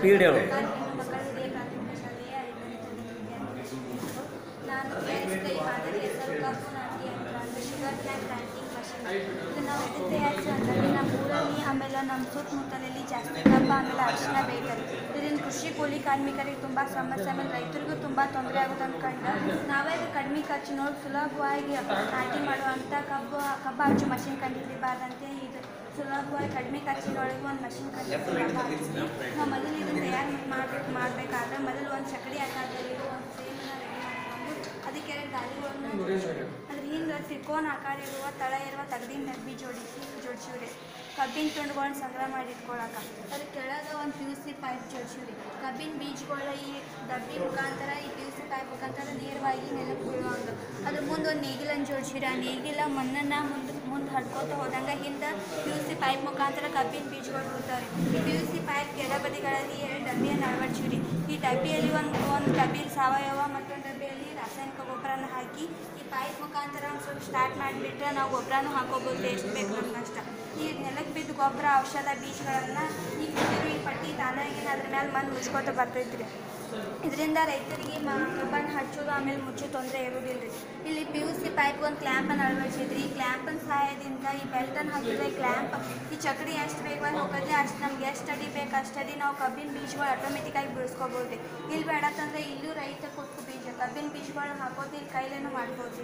speed ಹೇಳು ಮಕ್ಕಳ ಹಿರಿಯ ಪ್ರಾಥಮಿಕ ಶಾಲೆಯ ಐದನೇ ತರಗತಿ ವಿದ್ಯಾರ್ಥಿ ನಾನು ತಯಾರಿಸಿದ ಈ ಮಾದರಿ ಹೆಸರು ಕಪ್ಪು ನಾಟಿ ಅಂತ ಅಂದರೆ ಶುಗರ್ ಕ್ಯಾನ್ ಪ್ಲಾಂಟಿಂಗ್ ಮಷಿನ್ ಇದು ನಾವು ಎದಕ್ಕೆ ತಯಾರಿಸಿ ಅಂತಂದರೆ ನಮ್ಮ ಊರಲ್ಲಿ ಆಮೇಲೆ ನಮ್ಮ ಸುತ್ತಮುತ್ತಲಲ್ಲಿ ಜಾಸ್ತಿ ಕಬ್ಬ ಆಮೇಲೆ ಅರಿಶಿನ ಬೆಳೀತಾರೆ ಇದರಿಂದ ಕೃಷಿ ಕೂಲಿ ಕಾರ್ಮಿಕರಿಗೆ ತುಂಬ ಸಮಸ್ಯೆ ಆಮೇಲೆ ರೈತರಿಗೂ ತುಂಬ ತೊಂದರೆ ಆಗುತ್ತೆ ಅಂದ್ಕೊಂಡು ನಾವೇ ಇದು ಕಡಿಮೆ ಖರ್ಚು ನೋಡಿ ಸುಲಭವಾಗಿ ನಾಟಿ ಮಾಡುವಂಥ ಕಬ್ಬು ಕಬ್ಬು ಹಚ್ಚು ಮಷಿನ್ ಕಂಡುಹಿಡಿಬಾರ್ದಂತೆ ಇದು ಸುಲಭವಾಗಿ ಕಡಿಮೆ ಖರ್ಚಿನೊಳಗೆ ಒಂದು ಮಷಿನ್ ಕಂಡುಹಿಡಿದು ನಾವು ಮೊದಲು ಇದನ್ನು ತಯಾರು ಮಾಡ್ಬೇಕು ಮಾಡಬೇಕಾದ್ರೆ ಮೊದಲು ಒಂದು ಚಕಡಿ ಆಕಾರದಲ್ಲಿ ಒಂದು ಫ್ರೇಮನ್ನ ರೆಡಿ ಮಾಡಿಕೊಂಡು ಅದಕ್ಕೆ ಎರಡು ಗಾಲಿಗಳನ್ನು ಅದ್ರ ಹಿಂದೆ ತ್ರಿಕೋನ ಆಕಾರ ಇರುವ ತಳ ಇರುವ ತಗಡಿನ ಡಬ್ಬಿ ಜೋಡಿಸಿ ಜೋಡಿಸಿವ್ರಿ ಕಬ್ಬಿನ ತುಂಡುಗಳನ್ನ ಸಂಗ್ರಹ ಮಾಡಿ ಇಟ್ಕೊಳಕ ಅದ್ರ ಕೆಳಗೆ ಒಂದು ಪಿ ಯು ಸಿ ಪೈಪ್ ಜೋಡಿಸಿವ್ರಿ ಕಬ್ಬಿನ ಬೀಜಗಳ ಈ ಡಬ್ಬಿ ಮುಖಾಂತರ ಈ ಪಿ ಯು ಸಿ ಪೈಪ್ ಮುಖಾಂತರ ನೇರವಾಗಿ ನೆಲಕ್ಕೆ ಬೀಳುವಂಗೆ ಅದ್ರ ಮುಂದೆ ಒಂದು ನೇಗಿಲನ್ನು ಜೋಡಿಸಿವ್ರಿ ಆ ನೇಗಿಲ ಮಣ್ಣನ್ನು ಮುಂದೆ ಮುಂದೆ ಹಡ್ಕೋತ ಹೋದಂಗೆ ಹಿಂದೆ ಪಿ ಯು ಸಿ ಪೈಪ್ ಮುಖಾಂತರ ಕಬ್ಬಿನ ಬೀಜಗಳು ಬಿಡ್ತಾರೆ ಈ ಪಿ ಯು ಸಿ ಪೈಪ್ ಎಡಬದಿಗಳಲ್ಲಿ ಎರಡು ಡಬ್ಬಿಯನ್ನು ಅಳವಡಿಸಿವ್ರಿ ಈ ಡಬ್ಬಿಯಲ್ಲಿ ಒಂದು ಒಂದು ಡಬ್ಬಿಯಲ್ಲಿ ಸಾವಯವ ಮತ್ತೊಂದು ಡಬ್ಬಿಯಲ್ಲಿ ರಾಸಾಯನಿಕ ಗೊಬ್ಬರನ ಹಾಕಿ ಈ ಪೈಪ್ ಮುಖಾಂತರ ಒಂದು ಸ್ವಲ್ಪ ಸ್ಟಾರ್ಟ್ ಮಾಡಿಬಿಟ್ರೆ ನಾವು ಗೊಬ್ಬರನೂ ಹಾಕೋಬೋದು ಎಷ್ಟು ಬೇಕು ನಮ್ಗೆ ಅಷ್ಟ ಈ ನೆಲಕ್ಕೆ ಬಿದ್ದ ಗೊಬ್ಬರ ಔಷಧ ಬೀಜಗಳನ್ನು ಈ ಬಿದ್ದಿರೋ ಈ ಪಟ್ಟಿ ತಾನಾಗಿ ಅದ್ರ ಮೇಲೆ ಮಣ್ಣು ಮುಚ್ಕೋತ ಬರ್ತೈತ್ರಿ ಇದರಿಂದ ರೈತರಿಗೆ ಮ ಕಬ್ಬನ್ನು ಹಚ್ಚೋದು ಆಮೇಲೆ ಮುಚ್ಚೋ ತೊಂದರೆ ಇರೋದಿಲ್ಲ ರೀ ಇಲ್ಲಿ ಪಿ ಯು ಸಿ ಪೈಪ್ ಒಂದು ಕ್ಲ್ಯಾಂಪನ್ನು ಅಳವಡಿಸಿದ್ರಿ ಈ ಕ್ಲ್ಯಾಂಪನ ಸಹಾಯದಿಂದ ಈ ಬೆಲ್ಟನ್ನು ಹಾಕಿದ್ರೆ ಈ ಕ್ಲ್ಯಾಂಪ್ ಈ ಚಕಡಿ ಎಷ್ಟು ವೇಗವಾಗಿ ಹೋಗುತ್ತೆ ಅಷ್ಟು ನಮ್ಗೆ ಎಷ್ಟು ಅಡಿ ಬೇಕು ಅಷ್ಟು ಅಡಿ ನಾವು ಕಬ್ಬಿನ ಬೀಜಗಳು ಆಟೋಮೆಟಿಕ್ಕಾಗಿ ಬಿಡಿಸ್ಕೋಬೋದು ಇಲ್ಲಿ ಬೇಡತ್ತಂದ್ರೆ ಇಲ್ಲೂ ರೈತ ಕೊಟ್ಟು ಬೀಜ ಕಬ್ಬಿನ ಬೀಜಗಳು ಹಾಕೋದು ಇಲ್ಲಿ ಕೈಲೇನು ಮಾಡ್ಬೋದು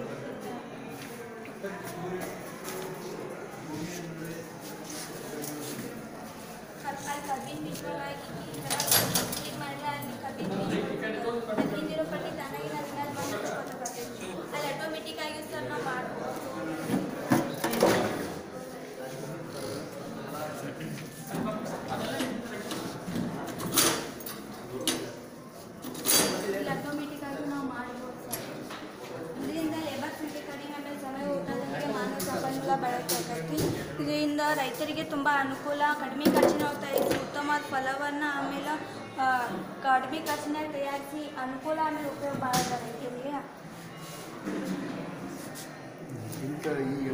ಕಬ್- ಅಲ್ಲಿ ಕಬ್ಬಿನ ಬೀಜಗಳಾಗಿ ಈ ಥರ ಇದು ಮಾಡಿದ್ರೆ ಅಲ್ಲಿ ಕಬ್ಬಿನ ಬೀಜಗಳು ಅಲ್ಲಿ ಹಿಂದಿರೋ ಪಟ್ಟಿ ತಾನಾಗಿ ಅದ್ರ ಮೇಲೆ ಬಂದು ಮುಚ್ಕೊತ ಬರ್ತೈತಿ ಅಲ್ಲಿ ಆಟೋಮೆಟಿಕ್ ಆಗಿ ಸರ್ ನಾವು ಮಾಡ್ಬೋದು ಇಲ್ಲಿ ಆಟೋಮೆಟಿಕ್ ಆಗಿ ನಾವು ಮಾಡ್ಬೋದು ಸರ್ ಇದರಿಂದ ಲೇಬರ್ ಸಂಖ್ಯೆ ಕಡಿಮೆ ಆಮೇಲೆ ಸಮಯ ಉಳಿದಂತೆ ಮಾನವ ಸಂಪನ್ಮೂಲ ಬಳಕೆ ಆಕೈತಿ ಇದರಿಂದ ರೈತರಿಗೆ ತುಂಬ ಅನುಕೂಲ ಕಡಿಮೆ ಖರ್ಚಿನ ತಯಾರಿಸಿ ಉತ್ತಮವಾದ ಫಲವನ್ನು ಆಮೇಲೆ ಆ, ಕಡಿಮೆ ಖರ್ಚಿನಾಗ ತಯಾರಿಸಿ ಅನುಕೂಲ ಆಮೇಲೆ ಉಪಯೋಗ ಭಾಳ ರೈತರಿಗೆ ಇಂಥ ಈ